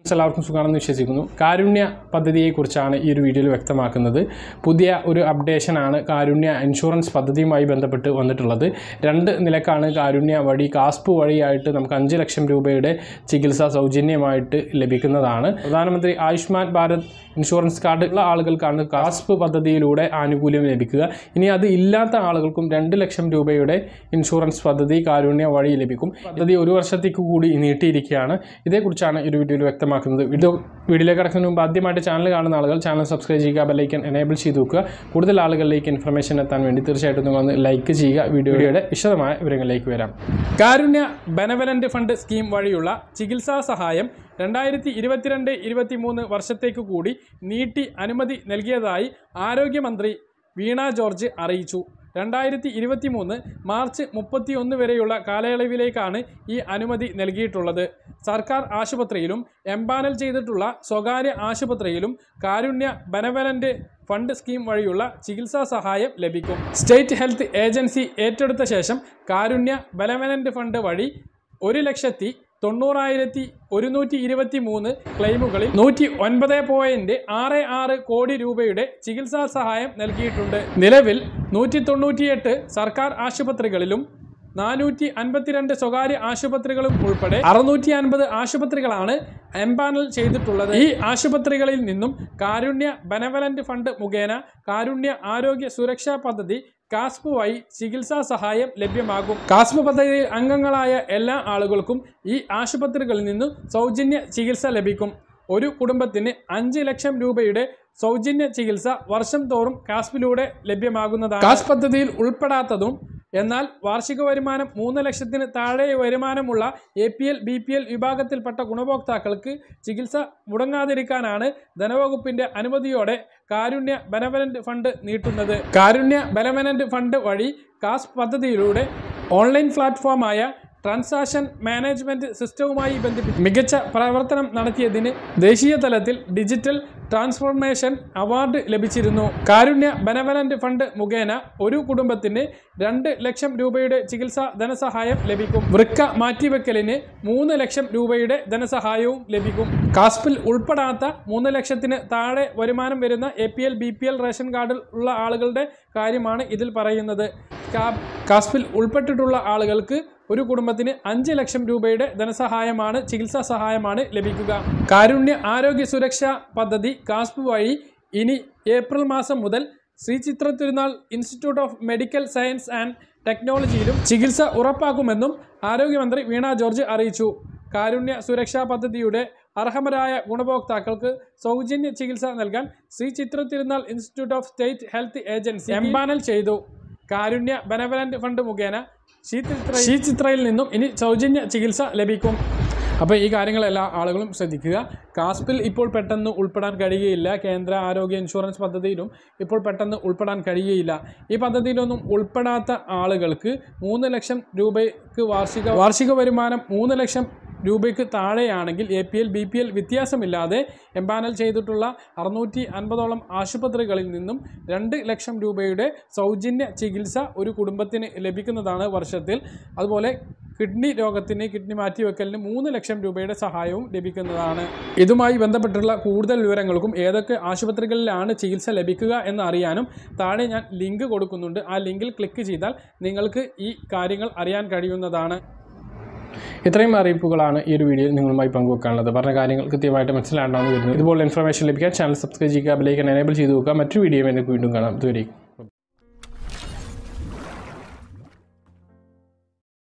എല്ലാവർക്കും സുഖമാണെന്ന് വിശ്വസിക്കുന്നു കാരുണ്യ പദ്ധതിയെക്കുറിച്ചാണ് ഈ ഒരു വീഡിയോയിൽ വ്യക്തമാക്കുന്നത് പുതിയ ഒരു അപ്ഡേഷനാണ് കാരുണ്യ ഇൻഷുറൻസ് പദ്ധതിയുമായി ബന്ധപ്പെട്ട് വന്നിട്ടുള്ളത് രണ്ട് നിലക്കാണ് കാരുണ്യ വഴി കാസ്പ് വഴിയായിട്ട് നമുക്ക് അഞ്ച് ലക്ഷം രൂപയുടെ ചികിത്സ സൗജന്യമായിട്ട് ലഭിക്കുന്നതാണ് പ്രധാനമന്ത്രി ആയുഷ്മാൻ ഭാരത് ഇൻഷുറൻസ് കാർഡ് ഉള്ള ആളുകൾക്കാണ് കാസ്പ് പദ്ധതിയിലൂടെ ആനുകൂല്യം ലഭിക്കുക ഇനി അത് ഇല്ലാത്ത ആളുകൾക്കും രണ്ട് ലക്ഷം രൂപയുടെ ഇൻഷുറൻസ് പദ്ധതി കാരുണ്യ വഴി ലഭിക്കും പദ്ധതി ഒരു വർഷത്തേക്ക് കൂടി നീട്ടിയിരിക്കുകയാണ് ഇതേക്കുറിച്ചാണ് ഈ ഒരു വീഡിയോയിൽ വ്യക്തമാക്കുന്നത് വീഡിയോ വീഡിയോയിലേക്ക് കിടക്കുന്നതിന് മുമ്പ് ആദ്യമായിട്ട് ചാനൽ കാണുന്ന ആളുകൾ ചാനൽ സബ്സ്ക്രൈബ് ചെയ്യുക ബെല്ലൈക്കൻ എനേബിൾ ചെയ്ത് വെക്കുക കൂടുതൽ ആളുകളിലേക്ക് ഇൻഫർമേഷൻ എത്താൻ വേണ്ടി തീർച്ചയായിട്ടും നിങ്ങൾ ഒന്ന് ലൈക്ക് ചെയ്യുക വീഡിയോയുടെ വിശദമായ വിവരങ്ങളിലേക്ക് വരാം കാരുണ്യ ബെനവലന്റ് ഫണ്ട് സ്കീം വഴിയുള്ള ചികിത്സാ സഹായം രണ്ടായിരത്തി ഇരുപത്തിരണ്ട് ഇരുപത്തി മൂന്ന് വർഷത്തേക്ക് കൂടി നീട്ടി അനുമതി നൽകിയതായി ആരോഗ്യമന്ത്രി വീണ ജോർജ് അറിയിച്ചു രണ്ടായിരത്തി ഇരുപത്തി മൂന്ന് മാർച്ച് മുപ്പത്തി ഒന്ന് വരെയുള്ള കാലയളവിലേക്കാണ് ഈ അനുമതി നൽകിയിട്ടുള്ളത് സർക്കാർ ആശുപത്രിയിലും എംപാനൽ ചെയ്തിട്ടുള്ള സ്വകാര്യ ആശുപത്രിയിലും കാരുണ്യ ബെനവലന്റ് ഫണ്ട് സ്കീം വഴിയുള്ള ചികിത്സാ സഹായം ലഭിക്കും സ്റ്റേറ്റ് ഹെൽത്ത് ഏജൻസി ഏറ്റെടുത്ത ശേഷം കാരുണ്യ ബെനവലന്റ് ഫണ്ട് വഴി ഒരു ലക്ഷത്തി തൊണ്ണൂറായിരത്തി ഒരുന്നൂറ്റി ഇരുപത്തി മൂന്ന് ക്ലെയിമുകളിൽ നൂറ്റി ഒൻപത് പോയിന്റ് ആറ് ആറ് കോടി രൂപയുടെ ചികിത്സാ സഹായം നൽകിയിട്ടുണ്ട് നിലവിൽ നൂറ്റി തൊണ്ണൂറ്റിയെട്ട് സർക്കാർ ആശുപത്രികളിലും നാനൂറ്റി അൻപത്തിരണ്ട് സ്വകാര്യ ആശുപത്രികളും ഉൾപ്പെടെ അറുന്നൂറ്റി അൻപത് ആശുപത്രികളാണ് എംപാനൽ ചെയ്തിട്ടുള്ളത് ഈ ആശുപത്രികളിൽ നിന്നും കാരുണ്യ ബെനവലന്റ് ഫണ്ട് മുഖേന കാരുണ്യ ആരോഗ്യ സുരക്ഷാ പദ്ധതി കാസ്പ് വഴി ചികിത്സാ സഹായം ലഭ്യമാകും കാസ്പ് പദ്ധതിയിൽ അംഗങ്ങളായ എല്ലാ ആളുകൾക്കും ഈ ആശുപത്രികളിൽ നിന്നും സൗജന്യ ചികിത്സ ലഭിക്കും ഒരു കുടുംബത്തിന് അഞ്ച് ലക്ഷം രൂപയുടെ സൗജന്യ ചികിത്സ വർഷം തോറും കാസ്പിലൂടെ ലഭ്യമാകുന്നതാണ് കാസ് പദ്ധതിയിൽ ഉൾപ്പെടാത്തതും എന്നാൽ വാർഷിക വരുമാനം മൂന്ന് ലക്ഷത്തിന് താഴെ വരുമാനമുള്ള A P L B P L വിഭാഗത്തിൽപ്പെട്ട ഗുണഭോക്താക്കൾക്ക് ചികിത്സ മുടങ്ങാതിരിക്കാനാണ് ധനവകുപ്പിന്റെ അനുമതിയോടെ കാരുണ്യ ബെനവലന്റ് ഫണ്ട് നീട്ടുന്നത് കാരുണ്യ ബെനവലന്റ് ഫണ്ട് വഴി കാസ് പദ്ധതിയിലൂടെ ഓൺലൈൻ പ്ലാറ്റ്ഫോമായ ട്രാൻസാക്ഷൻ മാനേജ്മെന്റ് സിസ്റ്റവുമായി ബന്ധിപ്പിച്ച് മികച്ച പ്രവർത്തനം നടത്തിയതിന് ദേശീയ തലത്തിൽ ഡിജിറ്റൽ ട്രാൻസ്ഫോർമേഷൻ അവാർഡ് ലഭിച്ചിരുന്നു കാരുണ്യ ബെനവലന്റ് ഫണ്ട് മുഖേന ഒരു കുടുംബത്തിന് രണ്ട് ലക്ഷം രൂപയുടെ ചികിത്സാ ധനസഹായം ലഭിക്കും വൃക്ക മാറ്റിവെക്കലിന് മൂന്ന് ലക്ഷം രൂപയുടെ ധനസഹായവും ലഭിക്കും കാസ്പിൽ ഉൾപ്പെടാത്ത മൂന്ന് ലക്ഷത്തിന് താഴെ വരുമാനം വരുന്ന A P L B P L ration കാർഡിൽ ഉള്ള ആളുകളുടെ കാര്യമാണ് ഇതിൽ പറയുന്നത് കാ- കാസ്പിൽ ഉൾപ്പെട്ടിട്ടുള്ള ആളുകൾക്ക് ഒരു കുടുംബത്തിന് അഞ്ച് ലക്ഷം രൂപയുടെ ധനസഹായമാണ് ചികിത്സാ സഹായമാണ് ലഭിക്കുക കാരുണ്യ ആരോഗ്യ സുരക്ഷാ പദ്ധതി കാസ്പ് വഴി ഇനി ഏപ്രിൽ മാസം മുതൽ Sree Chitra Thirunal institute of medical science and ടെക്നോളജിയിലും ചികിത്സ ഉറപ്പാക്കുമെന്നും ആരോഗ്യമന്ത്രി വീണ ജോർജ് അറിയിച്ചു കാരുണ്യ സുരക്ഷാ പദ്ധതിയുടെ അർഹമരായ ഗുണഭോക്താക്കൾക്ക് സൗജന്യ ചികിത്സ നൽകാൻ Sree Chitra Thirunal institute of state health agency empanel ചെയ്തു കാരുണ്യ ബെനവലന്റ് ഫണ്ട് മുഖേന ഷീചിത്ര ഷീചിത്രയിൽ നിന്നും ഇനി സൗജന്യ ചികിത്സ ലഭിക്കും അപ്പോൾ ഈ കാര്യങ്ങളെല്ലാം ആളുകളും ശ്രദ്ധിക്കുക കാസ്പിൽ ഇപ്പോൾ പെട്ടെന്ന് ഉൾപ്പെടാൻ കഴിയുകയില്ല കേന്ദ്ര ആരോഗ്യ ഇൻഷുറൻസ് പദ്ധതിയിലും ഇപ്പോൾ പെട്ടെന്ന് ഉൾപ്പെടാൻ കഴിയുകയില്ല ഈ പദ്ധതിയിലൊന്നും ഉൾപ്പെടാത്ത ആളുകൾക്ക് മൂന്ന് ലക്ഷം രൂപയ്ക്ക് വാർഷിക വാർഷിക വരുമാനം മൂന്ന് ലക്ഷം രൂപയ്ക്ക് താഴെയാണെങ്കിൽ A P L B P L വ്യത്യാസമില്ലാതെ എംപാനൽ ചെയ്തിട്ടുള്ള അറുന്നൂറ്റി അൻപതോളം ആശുപത്രികളിൽ നിന്നും രണ്ട് ലക്ഷം രൂപയുടെ സൗജന്യ ചികിത്സ ഒരു കുടുംബത്തിന് ലഭിക്കുന്നതാണ് വർഷത്തിൽ അതുപോലെ കിഡ്നി രോഗത്തിന് കിഡ്നി മാറ്റിവെക്കലിന് മൂന്ന് ലക്ഷം രൂപയുടെ സഹായവും ലഭിക്കുന്നതാണ് ഇതുമായി ബന്ധപ്പെട്ടുള്ള കൂടുതൽ വിവരങ്ങൾക്കും ഏതൊക്കെ ആശുപത്രികളിലാണ് ചികിത്സ ലഭിക്കുക എന്ന് അറിയാനും താഴെ ഞാൻ ലിങ്ക് കൊടുക്കുന്നുണ്ട് ആ ലിങ്കിൽ ക്ലിക്ക് ചെയ്താൽ നിങ്ങൾക്ക് ഈ കാര്യങ്ങൾ അറിയാൻ കഴിയുന്നതാണ് ഇത്രയും അറിയിപ്പുകളാണ് ഈ ഒരു വീഡിയോയിൽ നിങ്ങളുമായി പങ്കുവെക്കാനുള്ളത് പറഞ്ഞ കാര്യങ്ങൾ കൃത്യമായിട്ട് മനസ്സിലാണ്ടാന്ന് വരുന്നു ഇതുപോലെ ഇൻഫർമേഷൻ ലഭിക്കാൻ ചാനൽ സബ്സ്ക്രൈബ് ചെയ്യുക ബെലൈക്കൻ എനേബിൾ ചെയ്ത് വെക്കുക മറ്റൊരു വീഡിയോ വീണ്ടും കാണാം ഇതുവരെയും